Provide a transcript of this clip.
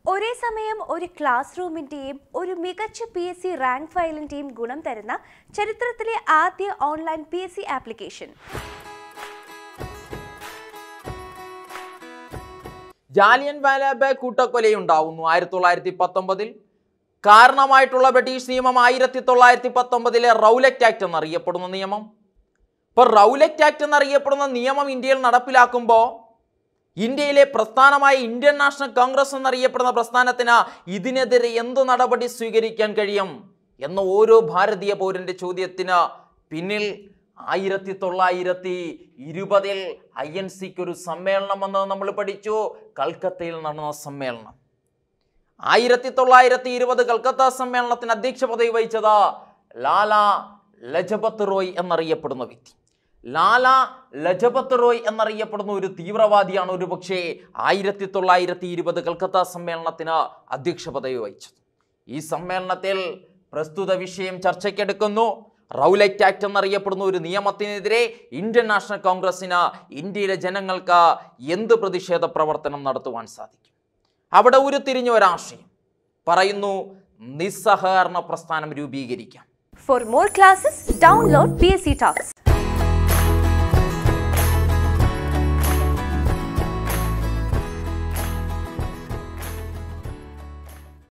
ഒരേ സമയം ഒരു ക്ലാസ് റൂമിന്റെയും ഒരു മികച്ച പി എസ് സി റാങ്ക് ഫയലിന്റെയും ഗുണം തരുന്ന ചരിത്രത്തിലെ ആദ്യ online P S C application Jallian Wala Bagh കൂട്ടക്കൊലയുണ്ടാവുന്നു ആയിരത്തി തൊള്ളായിരത്തി പത്തൊമ്പതിൽ കാരണമായിട്ടുള്ള ബ്രിട്ടീഷ് നിയമം ആയിരത്തി തൊള്ളായിരത്തി പത്തൊമ്പതിലെ റൗലറ്റ് ആക്ട് എന്നറിയപ്പെടുന്ന നിയമം ഇപ്പൊ റൗലറ്റ് ആക്ട് എന്നറിയപ്പെടുന്ന നിയമം ഇന്ത്യയിൽ നടപ്പിലാക്കുമ്പോൾ ഇന്ത്യയിലെ പ്രസ്ഥാനമായ ഇന്ത്യൻ നാഷണൽ കോൺഗ്രസ് എന്നറിയപ്പെടുന്ന പ്രസ്ഥാനത്തിന് ഇതിനെതിരെ എന്ത് നടപടി സ്വീകരിക്കാൻ കഴിയും എന്ന ഓരോ ഭാരതീയ പൗരന്റെ ചോദ്യത്തിന് പിന്നിൽ ആയിരത്തി തൊള്ളായിരത്തി ഇരുപതിൽ ഐ എൻ സിക്ക് ഒരു സമ്മേളനം വന്നത് നമ്മൾ പഠിച്ചു കൽക്കത്തയിൽ നടന്ന സമ്മേളനം ആയിരത്തി തൊള്ളായിരത്തി ഇരുപത് കൽക്കത്ത സമ്മേളനത്തിന് അധ്യക്ഷ പദവി വഹിച്ചത് ലാല ലജപത് റോയ് എന്നറിയപ്പെടുന്ന വ്യക്തി ലാല ലജപത് റോയ് എന്നറിയപ്പെടുന്ന ഒരു തീവ്രവാദിയാണ് ഒരു പക്ഷേ ആയിരത്തി തൊള്ളായിരത്തി ഇരുപത് കൽക്കത്ത സമ്മേളനത്തിന് അധ്യക്ഷ പദവി വഹിച്ചത് ഈ സമ്മേളനത്തിൽ പ്രസ്തുത വിഷയം ചർച്ചയ്ക്കെടുക്കുന്നു റൗലറ്റ് ആക്ട് എന്നറിയപ്പെടുന്ന ഒരു നിയമത്തിനെതിരെ ഇന്ത്യൻ നാഷണൽ കോൺഗ്രസിന് ഇന്ത്യയിലെ ജനങ്ങൾക്ക് എന്ത് പ്രതിഷേധ പ്രവർത്തനം നടത്തുവാൻ സാധിക്കും അവിടെ ഉരുത്തിരിഞ്ഞ ഒരാശയം പറയുന്നു നിസ്സഹകരണ പ്രസ്ഥാനം രൂപീകരിക്കാം for more classes download P S C talks